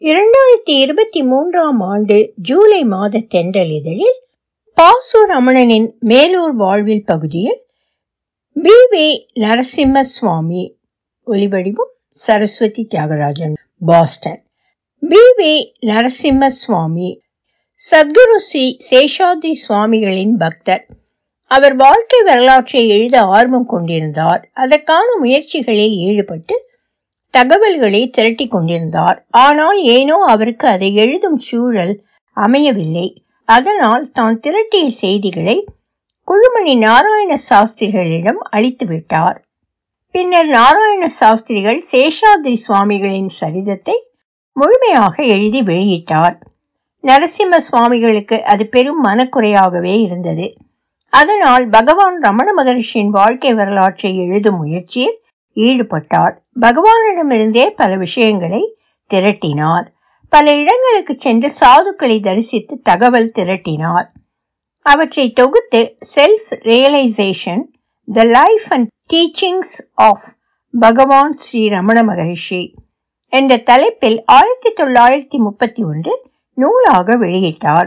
இரண்டாயிரத்தி இருபத்தி மூன்றாம் ஆண்டு ஜூலை மாத தென்றல் இதழில் பாசு ரமணனின் மேலூர் வாழ்வில் பகுதியில் பி வே நரசிம்ம சுவாமி ஒலிவடிவம் Saraswathi Thyagarajan Boston B V Narasimha Swami Sadguru Shri Seshadri சுவாமிகளின் பக்தர் அவர் வாழ்க்கை வரலாற்றை எழுத ஆர்வம் கொண்டிருந்தார் அதற்கான முயற்சிகளில் ஈடுபட்டு தகவல்களை திரட்டி கொண்டிருந்தார் ஆனால் ஏனோ அவருக்கு அதை எழுதும் சூழல் அமையவில்லை அதனால் தான் திரட்டிய செய்திகளை குழுமணி நாராயண சாஸ்திரிகளிடம் அளித்து விட்டார் பின்னர் நாராயண சாஸ்திரிகள் சேஷாத்ரி சுவாமிகளின் சரிதத்தை முழுமையாக எழுதி வெளியிட்டார் நரசிம்ம சுவாமிகளுக்கு அது பெரும் மனக்குறையாகவே இருந்தது அதனால் பகவான் ரமண மகரிஷியின் வாழ்க்கை வரலாற்றை எழுதும் முயற்சியில் ஈடுபட்டார் பகவானிடமிருந்தே பல விஷயங்களை திரட்டினார் பல இடங்களுக்கு சென்று சாதுக்களை தரிசித்து தகவல் திரட்டினார் அவற்றை தொகுத்து self realisation the life and teachings of Bhagavan Shri Ramana மகரிஷி என்ற தலைப்பில் ஆயிரத்தி தொள்ளாயிரத்தி முப்பத்தி ஒன்று நூலாக வெளியிட்டார்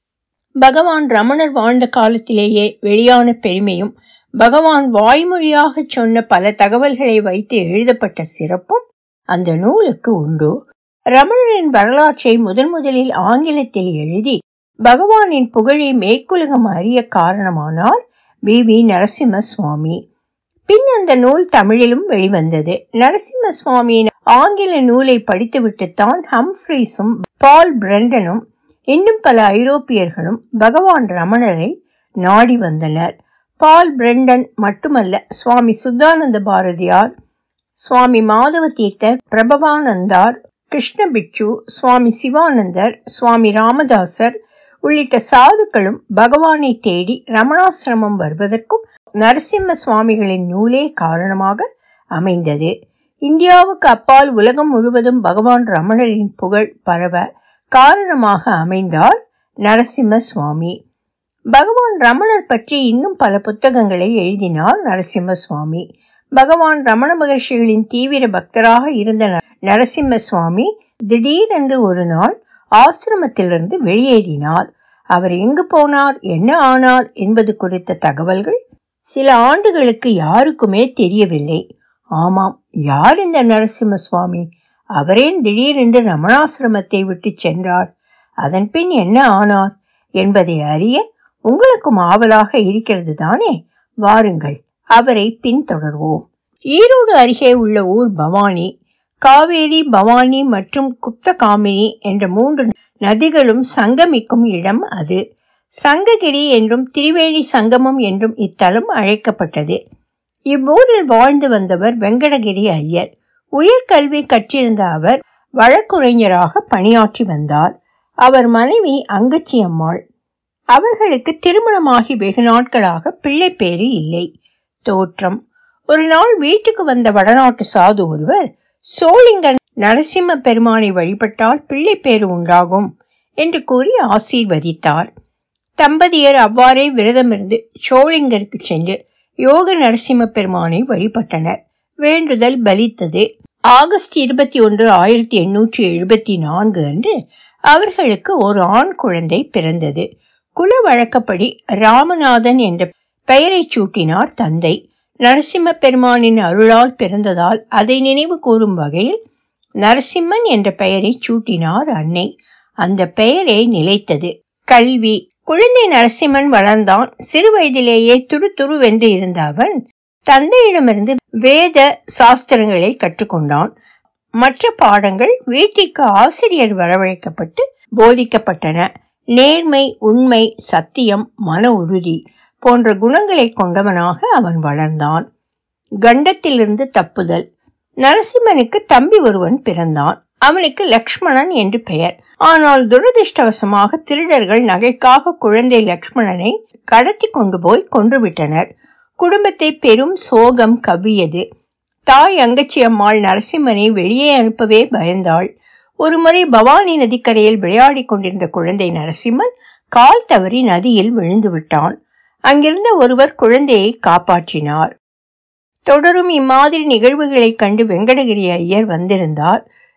பகவான் ரமணர் வாழ்ந்த காலத்திலேயே வெளியான பெருமையும் பகவான் வாய்மொழியாக சொன்ன பல தகவல்களை வைத்து எழுதப்பட்ட சிறப்பும் அந்த நூலுக்கு உண்டு ரமணரின் வரலாற்றை முதன் முதலில் ஆங்கிலத்தில் எழுதி பகவானின் புகழை மேற்குலகம் அறிய காரணமானார் வி வி நரசிம்ம சுவாமி பின் அந்த நூல் தமிழிலும் வெளிவந்தது நரசிம்ம சுவாமியின் ஆங்கில நூலை படித்துவிட்டுத்தான் ஹம்ஃப்ரீஸும் பால் பிரண்டனும் இன்னும் பல ஐரோப்பியர்களும் பகவான் ரமணரை நாடி வந்தனர் பால் பிரண்டன் மட்டுமல்ல சுவாமி சுத்தானந்த பாரதியார் சுவாமி மாதவ தீர்த்தர் பிரபவானந்தார் கிருஷ்ண பிட்சு சுவாமி சிவானந்தர் சுவாமி ராமதாசர் உள்ளிட்ட சாதுக்களும் பகவானை தேடி ரமணாசிரமம் வருவதற்கும் நரசிம்ம சுவாமிகளின் நூலே காரணமாக அமைந்தது இந்தியாவுக்கு அப்பால் உலகம் முழுவதும் பகவான் ரமணரின் புகழ் பரவ காரணமாக அமைந்தார் நரசிம்ம சுவாமி பகவான் ரமணர் பற்றி இன்னும் பல புத்தகங்களை எழுதினார் நரசிம்ம சுவாமி பகவான் ரமண மகர்ஷிகளின் தீவிர பக்தராக இருந்த நரசிம்ம சுவாமி திடீரென்று ஒரு நாள் ஆசிரமத்திலிருந்து வெளியேறினார் அவர் எங்கு போனார் என்ன ஆனார் என்பது குறித்த தகவல்கள் சில ஆண்டுகளுக்கு யாருக்குமே தெரியவில்லை ஆமாம் யார் இந்த நரசிம்ம சுவாமி அவரேன் திடீரென்று ரமணாசிரமத்தை விட்டு சென்றார் அதன் பின் என்ன ஆனார் என்பதை அறிய உங்களுக்கும் ஆவலாக இருக்கிறது தானே வாருங்கள் அவரை பின்தொடர்வோம் ஈரோடு அருகே உள்ள ஊர் பவானி காவேரி பவானி மற்றும் குப்தகாமினி என்ற மூன்று நதிகளும் சங்கமிக்கும் இடம் அது சங்ககிரி என்றும் திரிவேணி சங்கமம் என்றும் இத்தலம் அழைக்கப்பட்டது இவ்வூரில் வாழ்ந்து வந்தவர் வெங்கடகிரி ஐயர் உயர்கல்வி கற்றிருந்த அவர் வழக்குரைஞராக பணியாற்றி வந்தார் அவர் மனைவி அங்கச்சி அம்மாள் அவர்களுக்கு திருமணமாகி வெகு நாட்களாக பிள்ளை பேரு இல்லை தோற்றம் ஒரு நாள் வீட்டுக்கு வந்த வடநாட்டு சாது ஒருவர் சோளிங்கன் நரசிம்ம பெருமானை வழிபட்டால் பிள்ளை பேரு உண்டாகும் என்று கூறி ஆசீர்வதித்தார் தம்பதியர் அவ்வாறே விரதமிருந்து சோளிங்கருக்கு சென்று யோக நரசிம்ம பெருமானை வழிபட்டனர் வேண்டுதல் பலித்தது ஆகஸ்ட் இருபத்தி ஒன்று ஆயிரத்தி எண்ணூற்றி எழுபத்தி நான்கு அன்று அவர்களுக்கு ஒரு ஆண் குழந்தை பிறந்தது குல வழக்கப்படி ராமநாதன் என்ற பெயரை சூட்டினார் தந்தை நரசிம்ம பெருமானின் அருளால் பிறந்ததால் அதை நினைவு கூறும் வகையில் நரசிம்மன் என்ற பெயரை சூட்டினார் அன்னை அந்த பெயரே நிலைத்தது கல்வி குழந்தை நரசிம்மன் வளர்ந்தான் சிறு வயதிலேயே துரு துருவென்று இருந்த அவன் தந்தையிடமிருந்து வேத சாஸ்திரங்களை கற்றுக்கொண்டான் மற்ற பாடங்கள் வீட்டிற்கு ஆசிரியர் வரவழைக்கப்பட்டு போதிக்கப்பட்டன நேர்மை உண்மை சத்தியம் மன உறுதி போன்ற குணங்களை கொண்டவனாக அவன் வளர்ந்தான் கண்டத்திலிருந்து தப்புதல் நரசிம்மனுக்கு தம்பி ஒருவன் பிறந்தான் அவனுக்கு லக்ஷ்மணன் என்று பெயர் ஆனால் துரதிருஷ்டவசமாக திருடர்கள் நகைக்காக குழந்தை லக்ஷ்மணனை கடத்தி கொண்டு போய் கொன்றுவிட்டனர் குடும்பத்தை பெரும் சோகம் கவ்வியது தாய் அங்கச்சி அம்மாள் நரசிம்மனை வெளியே அனுப்பவே பயந்தாள் ஒருமுறை பவானி நதிக்கரையில் விளையாடி கொண்டிருந்த குழந்தை நரசிம்மன் கால் தவறி நதியில் விழுந்து விட்டான் அங்கிருந்த ஒருவர் குழந்தையை காப்பாற்றினார் தொடரும் இம்மாதிரி நிகழ்வுகளைக் கண்டு வெங்கடகிரி ஐயர் வந்திருந்தார்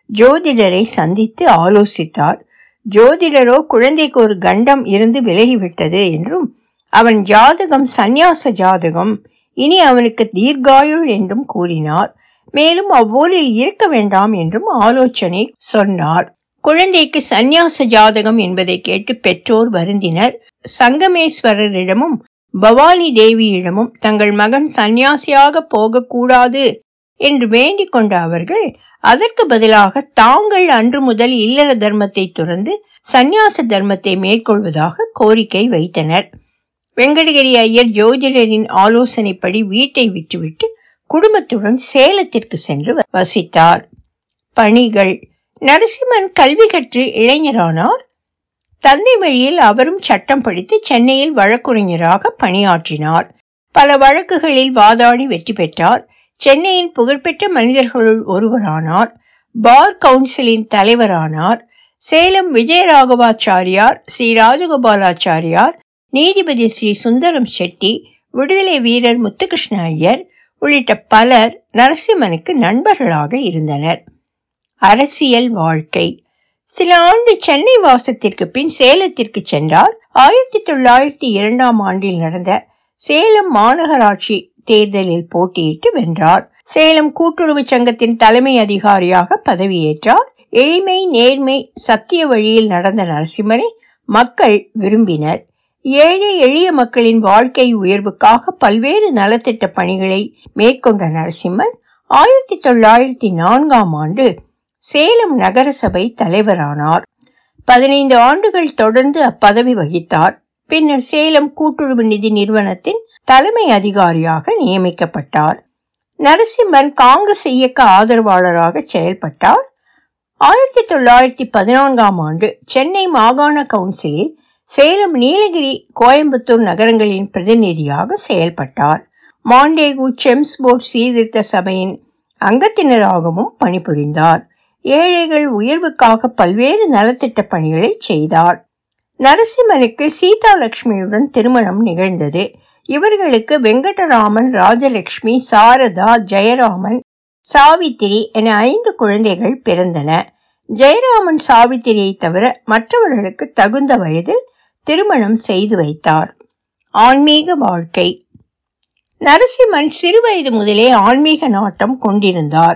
ஜோதிடரை சந்தித்து ஆலோசித்தார் ஜோதிடரோ குழந்தைக்கு ஒரு கண்டம் இருந்து விலகிவிட்டது என்றும் அவன் ஜாதகம் சந்நியாச ஜாதகம் இனி அவனுக்கு தீர்காயுள் என்றும் கூறினார் மேலும் அவ்வூரில் இருக்க வேண்டாம் என்றும் ஆலோசனை சொன்னார் குழந்தைக்கு சந்நியாச ஜாதகம் என்பதை கேட்டு பெற்றோர் வருந்தினர் சங்கமேஸ்வரரிடமும் பவானி தேவியிடமும் தங்கள் மகன் சந்நியாசியாக போகக்கூடாது என்று வேண்டிக் கொண்ட அவர்கள் அதற்கு பதிலாக தாங்கள் அன்று முதல் இல்லற தர்மத்தை துறந்து சந்நியாச தர்மத்தை மேற்கொள்வதாக கோரிக்கை வைத்தனர் வெங்கடகிரி ஐயர் ஜோதிடரின் ஆலோசனைப்படி வீட்டை விட்டுவிட்டு குடும்பத்துடன் சேலத்திற்கு சென்று வசித்தார் பணிகள் நரசிம்மன் கல்வி கற்று இளைஞரானார் தந்தை வழியில் அவரும் சட்டம் படித்து சென்னையில் வழக்குரைஞராக பணியாற்றினார் பல வழக்குகளில் வாதாடி வெற்றி பெற்றார் சென்னையின் புகழ்பெற்ற மனிதர்களுள் ஒருவரானார் பார் கவுன்சிலின் தலைவரானார் சேலம் விஜயராகவாச்சாரியார் ஸ்ரீ ராஜகோபாலாச்சாரியார் நீதிபதி ஸ்ரீ சுந்தரம் செட்டி விடுதலை வீரர் முத்துகிருஷ்ண ஐயர் உள்ளிட்ட பலர் நரசிம்மனுக்கு நண்பர்களாக இருந்தனர் அரசியல் வாழ்க்கை சில ஆண்டு சென்னை வாசத்திற்கு பின் சேலத்திற்கு சென்றார் ஆயிரத்தி தொள்ளாயிரத்தி இரண்டாம் ஆண்டில் நடந்த சேலம் மாநகராட்சி தேர்தலில் போட்டியிட்டு வென்றார் சேலம் கூட்டுறவு சங்கத்தின் தலைமை அதிகாரியாக பதவியேற்றார் எளிமை நேர்மை சத்திய வழியில் நடந்த நரசிம்மரை மக்கள் விரும்பினர் ஏழை எளிய மக்களின் வாழ்க்கை உயர்வுக்காக பல்வேறு நலத்திட்ட பணிகளை மேற்கொண்ட நரசிம்மன் ஆயிரத்தி தொள்ளாயிரத்தி நான்காம் ஆண்டு சேலம் நகரசபை தலைவரானார் பதினைந்து ஆண்டுகள் தொடர்ந்து அப்பதவி வகித்தார் பின்னர் சேலம் கூட்டுறவு நிதி நிறுவனத்தின் தலைமை அதிகாரியாக நியமிக்கப்பட்டார் நரசிம்மன் காங்கிரஸ் இயக்க ஆதரவாளராக செயல்பட்டார் ஆயிரத்தி தொள்ளாயிரத்தி பதினான்காம் ஆண்டு சென்னை மாகாண கவுன்சிலில் சேலம் நீலகிரி கோயம்புத்தூர் நகரங்களின் பிரதிநிதியாக செயல்பட்டார் மாண்டேகு செம்ஸ்போர்ட் சீர்திருத்த சபையின் அங்கத்தினராகவும் பணிபுரிந்தார் ஏழைகள் உயர்வுக்காக பல்வேறு நலத்திட்ட பணிகளை செய்தார் நரசிம்மனுக்கு சீதா லட்சுமியுடன் திருமணம் நிகழ்ந்தது இவர்களுக்கு வெங்கடராமன் ராஜலட்சுமி சாரதா ஜெயராமன் சாவித்திரி என ஐந்து குழந்தைகள் பிறந்தன ஜெயராமன் சாவித்திரியை தவிர மற்றவர்களுக்கு தகுந்த வயதில் திருமணம் செய்து வைத்தார் ஆன்மீக வாழ்க்கை நரசிம்மன் சிறுவயது முதலே ஆன்மீக நாட்டம் கொண்டிருந்தார்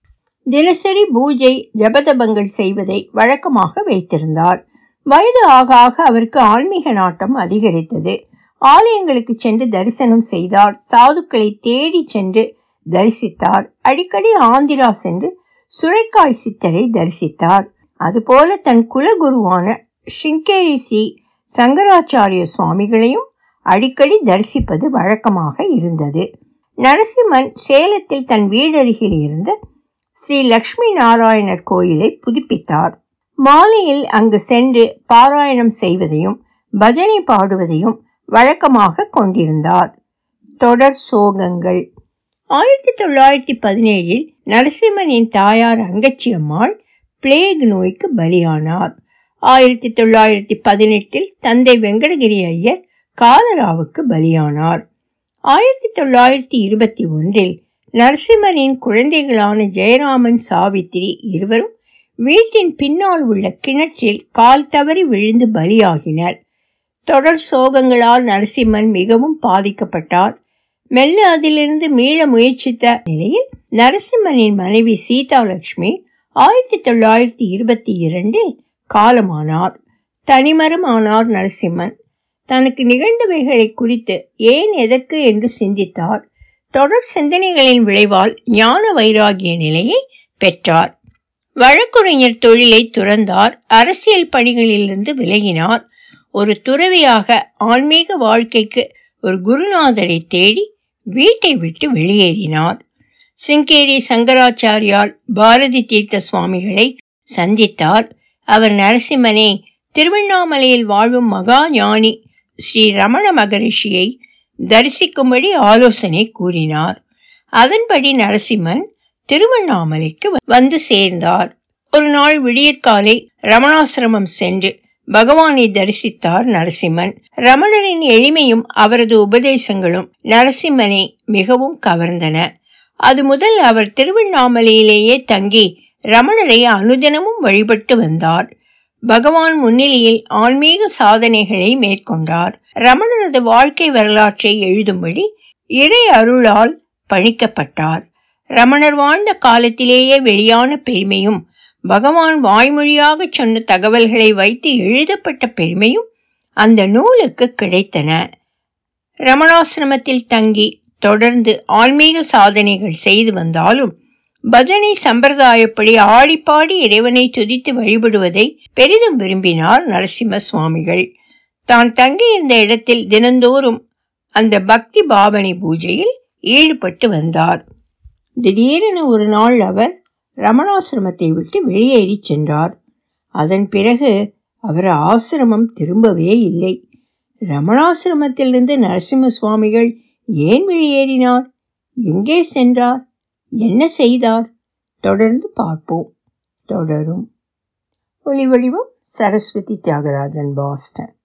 தினசரி பூஜை ஜபதபங்கள் செய்வதை வழக்கமாக வைத்திருந்தார் வயது ஆக ஆக அவருக்கு ஆன்மீக நாட்டம் அதிகரித்தது ஆலயங்களுக்கு சென்று தரிசனம் செய்தார் சாதுக்களை தேடி சென்று தரிசித்தார் அடிக்கடி ஆந்திரா சென்று சுரைக்காய் சித்தரை தரிசித்தார் அதுபோல தன் குலகுருவான ஷிங்கேரி ஸ்ரீ சங்கராச்சாரிய சுவாமிகளையும் அடிக்கடி தரிசிப்பது வழக்கமாக இருந்தது நரசிம்மன் சேலத்தில் தன் வீடருகில் இருந்த ஸ்ரீ லக்ஷ்மி நாராயணர் கோயிலை புதுப்பித்தார் மாலையில் அங்கு சென்று பாராயணம் செய்வதையும் பஜனை பாடுவதையும் வழக்கமாக கொண்டிருந்தார் தொடர் சோகங்கள் ஆயிரத்தி தொள்ளாயிரத்தி பதினேழில் நரசிம்மனின் தாயார் அங்கச்சி அம்மாள் பிளேக் நோய்க்கு பலியானார் ஆயிரத்தி தொள்ளாயிரத்தி பதினெட்டில் தந்தை வெங்கடகிரி ஐயர் காலராவுக்கு பலியானார் ஆயிரத்தி தொள்ளாயிரத்தி இருபத்தி ஒன்றில் நரசிம்மனின் குழந்தைகளான ஜெயராமன் சாவித்திரி இருவரும் வீட்டின் பின்னால் உள்ள கிணற்றில் கால் தவறி விழுந்து பலியாகினர் தொடர் சோகங்களால் நரசிம்மன் மிகவும் பாதிக்கப்பட்டார் மெல்ல அதிலிருந்து மீள முயற்சித்த நிலையில் நரசிம்மனின் மனைவி சீதாலட்சுமி ஆயிரத்தி தொள்ளாயிரத்தி இருபத்தி இரண்டில் காலமானார் தனிமரம் ஆனார் நரசிம்மன் தனக்கு நிகழ்ந்தவைகளை குறித்து ஏன் எதற்கு என்று சிந்தித்தார் தொடர் சிந்தனைகளின் விளைவால் ஞான வைராகிய நிலையை பெற்றார் வழக்குரைஞர் தொழிலை துறந்தார் அரசியல் பணிகளிலிருந்து விலகினார் ஒரு துறவியாக ஆன்மீக வாழ்க்கைக்கு ஒரு குருநாதரை தேடி வீட்டை விட்டு வெளியேறினார் சிங்கேரி சங்கராச்சாரியால் பாரதி தீர்த்த சுவாமிகளை சந்தித்தார் அவர் நரசிம்மனே திருவண்ணாமலையில் வாழும் மகா ஞானி ஸ்ரீ ரமண மகரிஷியை தரிசிக்கும்படி ஆலோசனை கூறினார் அதன்படி நரசிம்மன் திருவண்ணாமலைக்கு வந்து சேர்ந்தார் ஒரு நாள் விடியற்காலை ரமணாசிரமம் சென்று பகவானை தரிசித்தார் நரசிம்மன் ரமணரின் எளிமையும் அவரது உபதேசங்களும் நரசிம்மனை மிகவும் கவர்ந்தன அது முதல் அவர் திருவண்ணாமலையிலேயே தங்கி ரமணரை அனுதினமும் வழிபட்டு வந்தார் பகவான் முன்னிலையில் ஆன்மீக சாதனைகளை மேற்கொண்டார் ரமணரது வாழ்க்கை வரலாற்றை எழுதும்படி இறை அருளால் பணிக்கப்பட்டார் ரமணர் வாழ்ந்த காலத்திலேயே வெளியான பெருமையும் பகவான் வாய்மொழியாக சொன்ன தகவல்களை வைத்து எழுதப்பட்ட பெருமையும் அந்த நூலுக்கு கிடைத்தன ரமணாசிரமத்தில் தங்கி தொடர்ந்து ஆன்மீக சாதனைகள் செய்து வந்தாலும் பஜனை சம்பிரதாயப்படி ஆடிப்பாடி இறைவனை துதித்து வழிபடுவதை பெரிதும் விரும்பினார் நரசிம்ம சுவாமிகள் தான் தங்கியிருந்த இடத்தில் தினந்தோறும் அந்த பக்தி பாவனை பூஜையில் ஈடுபட்டு வந்தார் திடீரென ஒரு நாள் அவர் ரமணாசிரமத்தை விட்டு வெளியேறி சென்றார் அதன் பிறகு அவர் ஆசிரமம் திரும்பவே இல்லை ரமணாசிரமத்திலிருந்து நரசிம்ம சுவாமிகள் ஏன் வெளியேறினார் எங்கே சென்றார் என்ன செய்தார் தொடர்ந்து பார்ப்போம் தொடரும் ஒலி வடிவம் சரஸ்வதி தியாகராஜன் பாஸ்டன்